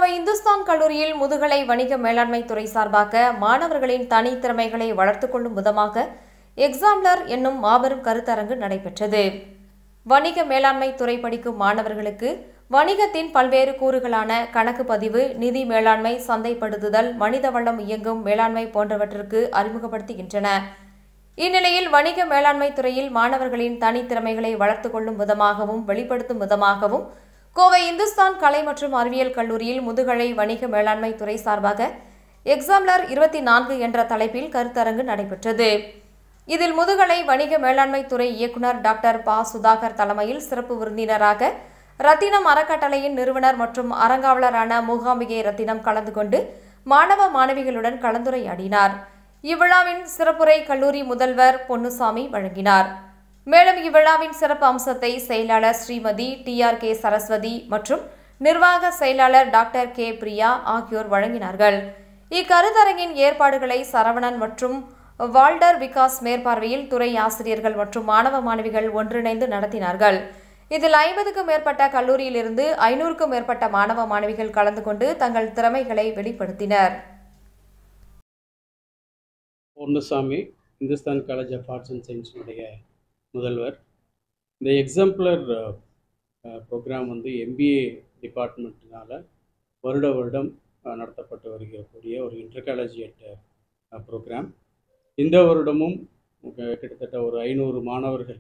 கோவை இந்துஸ்தான் கல்லூரியில் முதுகலை வணிக மேலாண்மை துறை சார்பாக மாணவர்களின் தனித்திறமைகளை வளர்த்துக் கொள்ளும் விதமாக எக்ஸாம்லர் என்னும் மாபெரும் கருத்தரங்கு நடைபெற்றது வணிக மேலாண்மை துறை படிக்கும் மாணவர்களுக்கு வணிகத்தின் பல்வேறு கூறுகளான கணக்கு பதிவு நிதி மேலாண்மை சந்தைப்படுத்துதல் மனித வளம் இயங்கும் மேலாண்மை போன்றவற்றிற்கு அறிமுகப்படுத்துகின்றன இந்நிலையில் வணிக மேலாண்மை துறையில் மாணவர்களின் தனித்திறமைகளை வளர்த்துக் கொள்ளும் விதமாகவும் வெளிப்படுத்தும் விதமாகவும் கோவை இந்துஸ்தான் கலை மற்றும் அறிவியல் கல்லூரியில் முதுகலை வணிக மேலாண்மை துறை சார்பாக எக்ஸாம்லர் இருபத்தி நான்கு என்ற தலைப்பில் கருத்தரங்கு நடைபெற்றது இதில் முதுகலை வணிக மேலாண்மை துறை இயக்குனர் டாக்டர் ப சுதாகர் தலைமையில் சிறப்பு விருந்தினராக ரத்தினம் அறக்கட்டளையின் நிறுவனர் மற்றும் அறங்காவலரான மூகாம்பிகை ரத்தினம் கலந்து கொண்டு மாணவ மாணவிகளுடன் கலந்துரையாடினார் இவ்விழாவின் சிறப்புரை கல்லூரி முதல்வர் பொன்னுசாமி வழங்கினார் மேலும் இவ்விழாவின் சிறப்பு அம்சத்தை செயலாளர் Shrimati T R K Saraswathi மற்றும் நிர்வாக செயலாளர் டாக்டர் கே பிரியா ஆகியோர் வழங்கினார்கள் இக்கருத்தரங்கின் ஏற்பாடுகளை சரவணன் மற்றும் வால்டர் விகாஸ் மேற்பார்வையில் துறை ஆசிரியர்கள் மற்றும் மாணவ மாணவிகள் ஒன்றிணைந்து நடத்தினார்கள் இதில் ஐம்பதுக்கும் மேற்பட்ட கல்லூரியிலிருந்து ஐநூறுக்கும் மேற்பட்ட மாணவ மாணவிகள் கலந்து கொண்டு தங்கள் திறமைகளை வெளிப்படுத்தினர் Ponnusamy Hindusthan college of arts and சயின்ஸினுடைய முதல்வர் இந்த எக்ஸாம்பிளர் ப்ரோக்ராம் வந்து எம்பிஏ டிபார்ட்மெண்ட்டினால் வருட வருடம் அஹ், நடத்தப்பட்டு வருகிறக்கூடிய ஒரு இன்டர் காலேஜியேட் ப்ரோக்ராம் இந்த வருடமும் அஹ், கிட்டத்தட்ட ஒரு ஐநூறு மாணவர்கள்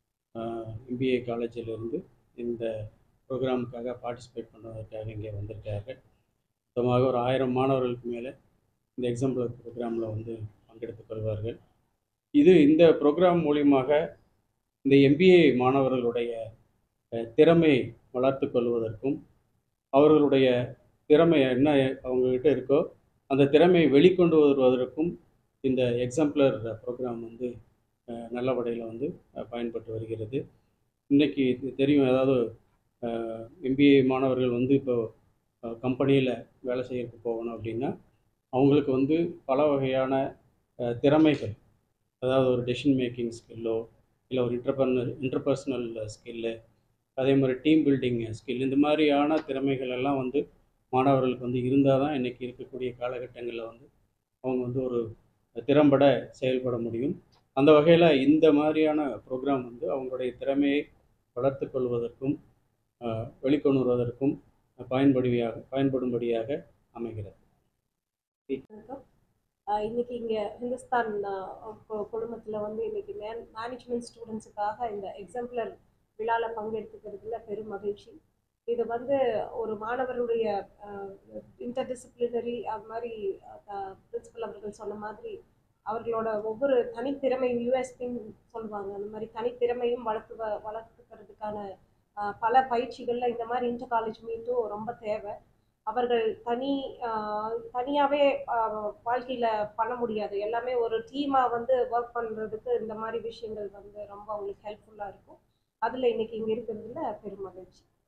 எம்பிஏ காலேஜிலிருந்து இந்த ப்ரோக்ராமுக்காக பார்ட்டிசிபேட் பண்ணுவதற்காக இங்கே வந்திருக்கார்கள் மொத்தமாக ஒரு ஆயிரம் மாணவர்களுக்கு மேலே இந்த எக்ஸாம்பிள் ப்ரோக்ராமில் வந்து பங்கெடுத்துக் கொள்வார்கள் இது இந்த ப்ரோக்ராம் மூலியமாக இந்த எம்பிஏ மாணவர்களுடைய அஹ், திறமை வளர்த்து கொள்வதற்கும் அவர்களுடைய திறமை என்ன அவங்கக்கிட்ட இருக்கோ அந்த திறமையை வெளிக்கொண்டு வருவதற்கும் இந்த எக்ஸாம்பிளர் ப்ரோக்ராம் வந்து அஹ், நல்ல வகையில் வந்து அஹ், பயன்பட்டு வருகிறது இன்றைக்கி தெரியும் அதாவது எம்பிஏ மாணவர்கள் வந்து இப்போ கம்பெனியில் வேலை செய்யறதுக்கு போகணும் அப்படின்னா அவங்களுக்கு வந்து பல வகையான அஹ், திறமைகள் அதாவது ஒரு டெசிஷன் மேக்கிங் ஸ்கில்லோ இல்லை ஒரு இன்டர்பர்னர் இன்டர்பர்சனல் ஸ்கில்லு அதே மாதிரி டீம் பில்டிங் ஸ்கில் இந்த மாதிரியான திறமைகள் எல்லாம் வந்து மாணவர்களுக்கு வந்து இருந்தால் தான் இன்றைக்கி இருக்கக்கூடிய காலகட்டங்களில் வந்து அவங்க வந்து ஒரு திறம்பட செயல்பட முடியும் அந்த வகையில் இந்த மாதிரியான ப்ரோக்ராம் வந்து அவங்களுடைய திறமையை வளர்த்து கொள்வதற்கும் அஹ், வெளிக்கொண்டு வருவதற்கும் பயன்படுவியாக பயன்படும்படியாக அமைகிறது வணக்கம் ஆஹ் இன்னைக்கு இங்கே ஹிந்துஸ்தான் குழுமத்தில் வந்து இன்னைக்கு மேன் மேனேஜ்மெண்ட் ஸ்டூடெண்ட்ஸுக்காக இந்த எக்ஸாம்பிளர் விழாவில் பங்கெடுத்துக்கிறதுல பெரும் மகிழ்ச்சி இது வந்து ஒரு மாணவருடைய இன்டர்டிசிப்ளினரி அது மாதிரி பிரின்சிபல் அவர்கள் சொன்ன மாதிரி அவர்களோட ஒவ்வொரு தனித்திறமையும் யூஎஸ்பின்னு சொல்லுவாங்க அந்த மாதிரி தனித்திறமையும் வளர்த்து வ- வளர்த்துக்கிறதுக்கான ஆஹ் பல பயிற்சிகளில் இந்த மாதிரி இன்டர் காலேஜ் மீட்டும் ரொம்ப தேவை அவர்கள் தனி தனியாகவே வாழ்க்கையில் பண்ண முடியாது எல்லாமே ஒரு டீமாக வந்து ஒர்க் பண்ணுறதுக்கு இந்த மாதிரி விஷயங்கள் வந்து ரொம்ப அவங்களுக்கு ஹெல்ப்ஃபுல்லாக இருக்கும் அதில் இன்னைக்கு இங்கே இருக்கிறதுல பெரும் மகிழ்ச்சி